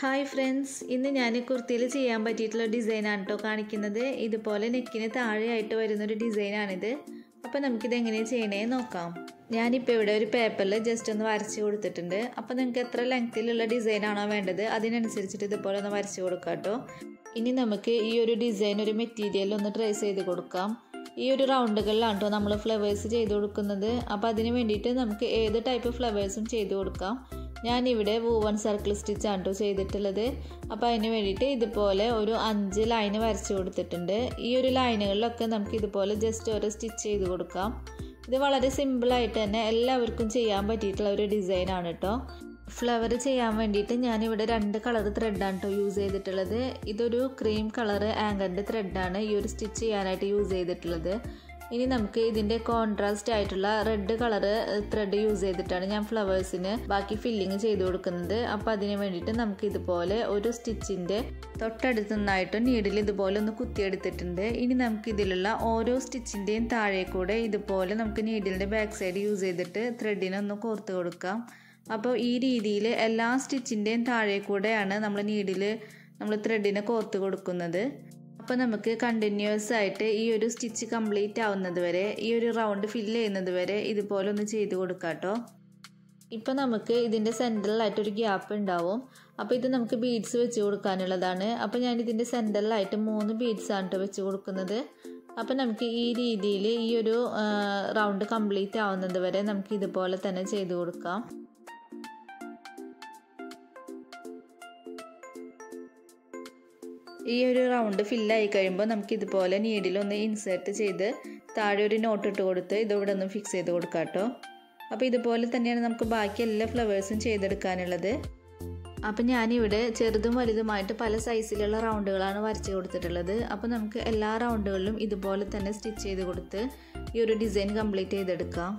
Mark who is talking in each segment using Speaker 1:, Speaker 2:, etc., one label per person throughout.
Speaker 1: hi friends ഇന്ന് ഞാൻ കുർത്തിയിൽ ചെയ്യാൻ പറ്റിയിട്ടുള്ള ഡിസൈനാണ് കേട്ടോ കാണിക്കുന്നത് ഇതുപോലെ നെക്കിന് താഴെയായിട്ട് വരുന്നൊരു ഡിസൈനാണിത് അപ്പോൾ നമുക്കിത് എങ്ങനെയാണ് ചെയ്യണേ നോക്കാം ഞാനിപ്പോൾ ഇവിടെ ഒരു പേപ്പറിൽ ജസ്റ്റ് ഒന്ന് വരച്ച് കൊടുത്തിട്ടുണ്ട് അപ്പോൾ നിങ്ങൾക്ക് എത്ര ലെങ്ത്തിലുള്ള ഡിസൈനാണോ വേണ്ടത് അതിനനുസരിച്ചിട്ട് ഇതുപോലെ ഒന്ന് വരച്ച് കൊടുക്കാം കേട്ടോ ഇനി നമുക്ക് ഈ ഒരു ഡിസൈൻ ഒരു മെറ്റീരിയൽ ഒന്ന് ട്രേസ് ചെയ്ത് കൊടുക്കാം ഈ ഒരു റൗണ്ടുകളിലാണ് കേട്ടോ നമ്മൾ ഫ്ലവേഴ്സ് ചെയ്ത് കൊടുക്കുന്നത് അപ്പോൾ അതിന് വേണ്ടിയിട്ട് നമുക്ക് ഏത് ടൈപ്പ് ഫ്ലവേഴ്സും ചെയ്ത് കൊടുക്കാം ഞാനിവിടെ വൂവൺ സർക്കിൾ സ്റ്റിച്ചാണ് കേട്ടോ ചെയ്തിട്ടുള്ളത് അപ്പോൾ അതിന് വേണ്ടിയിട്ട് ഇതുപോലെ ഒരു അഞ്ച് ലൈന് വരച്ച് കൊടുത്തിട്ടുണ്ട് ഈ ഒരു ലൈനുകളിലൊക്കെ നമുക്ക് ഇതുപോലെ ജസ്റ്റ് ഒരു സ്റ്റിച്ച് ചെയ്ത് കൊടുക്കാം ഇത് വളരെ സിമ്പിളായിട്ട് തന്നെ എല്ലാവർക്കും ചെയ്യാൻ പറ്റിയിട്ടുള്ള ഒരു ഡിസൈനാണ് കേട്ടോ ഫ്ലവർ ചെയ്യാൻ വേണ്ടിയിട്ട് ഞാനിവിടെ രണ്ട് കളർ ത്രെഡാണ് കേട്ടോ യൂസ് ചെയ്തിട്ടുള്ളത് ഇതൊരു ക്രീം കളർ ആങ്കറിൻ്റെ ത്രെഡാണ് ഈ ഒരു സ്റ്റിച്ച് ചെയ്യാനായിട്ട് യൂസ് ചെയ്തിട്ടുള്ളത് ഇനി നമുക്ക് ഇതിൻ്റെ കോൺട്രാസ്റ്റ് ആയിട്ടുള്ള റെഡ് കളർ ത്രെഡ് യൂസ് ചെയ്തിട്ടാണ് ഞാൻ ഫ്ലവേഴ്സിന് ബാക്കി ഫില്ലിങ് ചെയ്ത് കൊടുക്കുന്നത് അപ്പോൾ അതിന് വേണ്ടിയിട്ട് നമുക്ക് ഇതുപോലെ ഒരു സ്റ്റിച്ചിൻ്റെ തൊട്ടടുത്ത് നിന്നായിട്ട് നീഡിൽ ഇതുപോലെ ഒന്ന് കുത്തിയെടുത്തിട്ടുണ്ട് ഇനി നമുക്ക് ഇതിലുള്ള ഓരോ സ്റ്റിച്ചിൻ്റെയും താഴെ കൂടെ ഇതുപോലെ നമുക്ക് നീഡിലിൻ്റെ ബാക്ക് സൈഡ് യൂസ് ചെയ്തിട്ട് ത്രെഡിനെ ഒന്ന് കോർത്ത് കൊടുക്കാം അപ്പോൾ ഈ രീതിയിൽ എല്ലാ സ്റ്റിച്ചിൻ്റെയും താഴെ കൂടെയാണ് നമ്മൾ നീഡിൽ നമ്മൾ ത്രെഡിനെ കോർത്ത് കൊടുക്കുന്നത് അപ്പോൾ നമുക്ക് കണ്ടിന്യൂസ് ആയിട്ട് ഈ ഒരു സ്റ്റിച്ച് കംപ്ലീറ്റ് ആവുന്നത് വരെ ഈ ഒരു റൗണ്ട് ഫില്ല് ചെയ്യുന്നത് വരെ ഇതുപോലെ ഒന്ന് ചെയ്ത് കൊടുക്കാം കേട്ടോ ഇപ്പോൾ നമുക്ക് ഇതിൻ്റെ സെൻറ്ററിലായിട്ടൊരു ഗ്യാപ്പ് ഉണ്ടാവും അപ്പോൾ ഇത് നമുക്ക് ബീഡ്സ് വെച്ച് കൊടുക്കാനുള്ളതാണ് അപ്പോൾ ഞാൻ ഇതിൻ്റെ സെൻറ്ററിലായിട്ട് മൂന്ന് ബീഡ്സാണ് കേട്ടോ വെച്ച് കൊടുക്കുന്നത് അപ്പോൾ നമുക്ക് ഈ രീതിയിൽ ഈ ഒരു റൗണ്ട് കംപ്ലീറ്റ് ആവുന്നത് വരെ നമുക്ക് ഇതുപോലെ തന്നെ ചെയ്ത് കൊടുക്കാം ഈ ഒരു റൗണ്ട് ഫില്ലായി കഴിയുമ്പോൾ നമുക്ക് ഇതുപോലെ നീഡിലൊന്ന് ഇൻസേർട്ട് ചെയ്ത് താഴെ ഒരു നോട്ട് ഇട്ട് കൊടുത്ത് ഇതിവിടെ ഒന്ന് ഫിക്സ് ചെയ്ത് കൊടുക്കാം കേട്ടോ അപ്പോൾ ഇതുപോലെ തന്നെയാണ് നമുക്ക് ബാക്കി എല്ലാ ഫ്ലവേഴ്സും ചെയ്തെടുക്കാനുള്ളത് അപ്പോൾ ഞാനിവിടെ ചെറുതും വലുതുമായിട്ട് പല സൈസിലുള്ള റൗണ്ടുകളാണ് വരച്ച് കൊടുത്തിട്ടുള്ളത് അപ്പോൾ നമുക്ക് എല്ലാ റൗണ്ടുകളിലും ഇതുപോലെ തന്നെ സ്റ്റിച്ച് ചെയ്ത് കൊടുത്ത് ഈ ഒരു ഡിസൈൻ കംപ്ലീറ്റ് ചെയ്തെടുക്കാം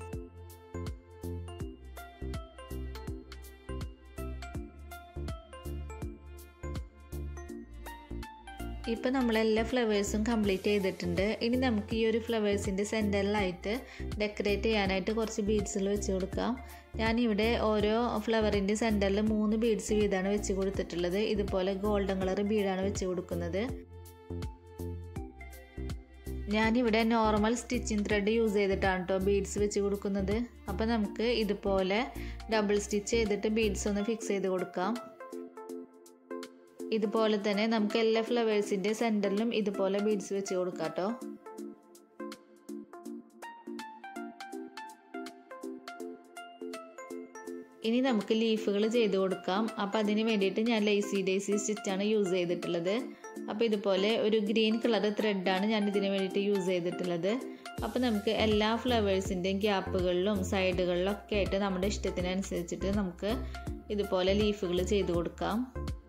Speaker 1: ഇപ്പോൾ നമ്മളെല്ലാ ഫ്ലവേഴ്സും കംപ്ലീറ്റ് ചെയ്തിട്ടുണ്ട് ഇനി നമുക്ക് ഈ ഒരു ഫ്ലവേഴ്സിൻ്റെ സെൻറ്ററിലായിട്ട് ഡെക്കറേറ്റ് ചെയ്യാനായിട്ട് കുറച്ച് ബീഡ്സുകൾ വെച്ച് കൊടുക്കാം ഞാനിവിടെ ഓരോ ഫ്ലവറിൻ്റെ സെൻറ്ററിൽ മൂന്ന് ബീഡ്സ് വീതമാണ് വെച്ച് കൊടുത്തിട്ടുള്ളത് ഇതുപോലെ ഗോൾഡൻ കളർ ബീഡാണ് വെച്ച് കൊടുക്കുന്നത് ഞാനിവിടെ നോർമൽ സ്റ്റിച്ചിങ് ത്രെഡ് യൂസ് ചെയ്തിട്ടാണ് കേട്ടോ ബീഡ്സ് വെച്ച് കൊടുക്കുന്നത് അപ്പോൾ നമുക്ക് ഇതുപോലെ ഡബിൾ സ്റ്റിച്ച് ചെയ്തിട്ട് ബീഡ്സ് ഒന്ന് ഫിക്സ് ചെയ്ത് കൊടുക്കാം ഇതുപോലെ തന്നെ നമുക്ക് എല്ലാ ഫ്ലവേഴ്സിൻ്റെ സെൻറ്ററിലും ഇതുപോലെ ബീഡ്സ് വെച്ച് കൊടുക്കാം കേട്ടോ ഇനി നമുക്ക് ലീഫുകൾ ചെയ്ത് കൊടുക്കാം അപ്പോൾ അതിന് വേണ്ടിയിട്ട് ഞാൻ ലേസി ഡേസി സ്റ്റിച്ചാണ് യൂസ് ചെയ്തിട്ടുള്ളത് അപ്പോൾ ഇതുപോലെ ഒരു ഗ്രീൻ കളർ ത്രെഡാണ് ഞാൻ ഇതിന് വേണ്ടിയിട്ട് യൂസ് ചെയ്തിട്ടുള്ളത് അപ്പോൾ നമുക്ക് എല്ലാ ഫ്ലവേഴ്സിൻ്റെയും ഗ്യാപ്പുകളിലും സൈഡുകളിലും ഒക്കെ ആയിട്ട് നമ്മുടെ ഇഷ്ടത്തിനനുസരിച്ചിട്ട് നമുക്ക് ഇതുപോലെ ലീഫുകൾ ചെയ്ത് കൊടുക്കാം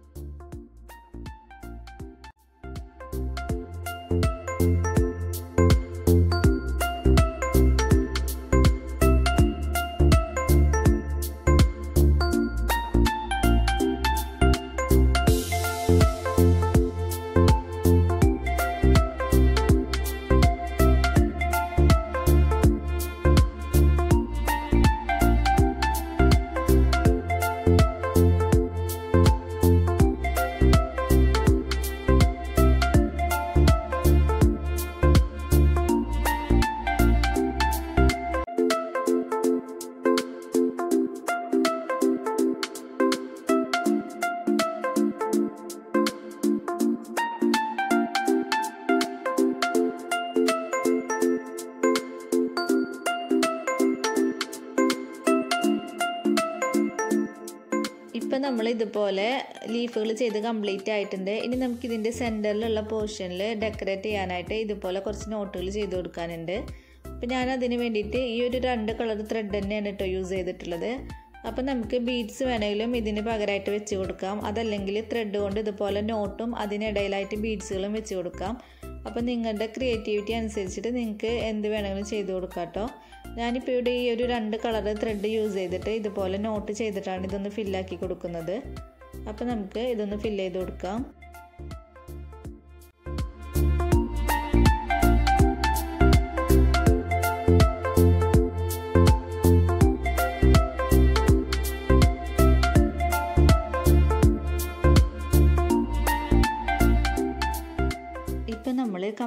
Speaker 1: ഇപ്പം നമ്മൾ ഇതുപോലെ ലീഫുകൾ ചെയ്ത് കംപ്ലീറ്റ് ആയിട്ടുണ്ട് ഇനി നമുക്ക് ഇതിൻ്റെ സെൻറ്ററിലുള്ള പോർഷനിൽ ഡെക്കറേറ്റ് ചെയ്യാനായിട്ട് ഇതുപോലെ കുറച്ച് നോട്ടുകൾ ചെയ്ത് കൊടുക്കാനുണ്ട് അപ്പം ഞാൻ അതിന് വേണ്ടിയിട്ട് ഈ ഒരു രണ്ട് കളർ ത്രെഡ് തന്നെയാണ് കേട്ടോ യൂസ് ചെയ്തിട്ടുള്ളത് അപ്പം നമുക്ക് ബീഡ്സ് വേണമെങ്കിലും ഇതിന് പകരമായിട്ട് വെച്ച് കൊടുക്കാം അതല്ലെങ്കിൽ ത്രെഡ് കൊണ്ട് ഇതുപോലെ നോട്ടും അതിനിടയിലായിട്ട് ബീഡ്സുകളും വെച്ച് കൊടുക്കാം അപ്പം നിങ്ങളുടെ ക്രിയേറ്റിവിറ്റി അനുസരിച്ചിട്ട് നിങ്ങൾക്ക് എന്ത് വേണമെങ്കിലും ചെയ്ത് കൊടുക്കാം കേട്ടോ ഞാനിപ്പോൾ ഇവിടെ ഈ ഒരു രണ്ട് കളർ ത്രെഡ് യൂസ് ചെയ്തിട്ട് ഇതുപോലെ നോട്ട് ചെയ്തിട്ടാണ് ഇതൊന്ന് ഫില്ലാക്കി കൊടുക്കുന്നത് അപ്പോൾ നമുക്ക് ഇതൊന്ന് ഫില്ല് ചെയ്ത് കൊടുക്കാം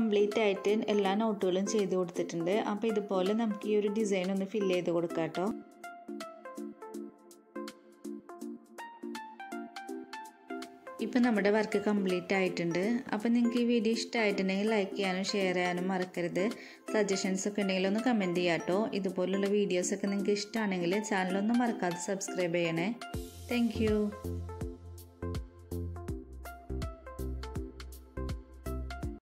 Speaker 1: കംപ്ലീറ്റ് ആയിട്ട് എല്ലാ നോട്ടുകളും ചെയ്ത് കൊടുത്തിട്ടുണ്ട് അപ്പോൾ ഇതുപോലെ നമുക്ക് ഈ ഒരു ഡിസൈൻ ഒന്ന് ഫില്ല് ചെയ്ത് കൊടുക്കാം കേട്ടോ ഇപ്പം നമ്മുടെ വർക്ക് കംപ്ലീറ്റ് ആയിട്ടുണ്ട് അപ്പം നിങ്ങൾക്ക് ഈ വീഡിയോ ഇഷ്ടമായിട്ടുണ്ടെങ്കിൽ ലൈക്ക് ചെയ്യാനും ഷെയർ ചെയ്യാനും മറക്കരുത് സജഷൻസ് ഒക്കെ ഉണ്ടെങ്കിൽ ഒന്ന് കമൻറ്റ് ചെയ്യാം കേട്ടോ ഇതുപോലുള്ള വീഡിയോസൊക്കെ നിങ്ങൾക്ക് ഇഷ്ടമാണെങ്കിൽ ചാനലൊന്നും മറക്കാതെ സബ്സ്ക്രൈബ് ചെയ്യണേ താങ്ക്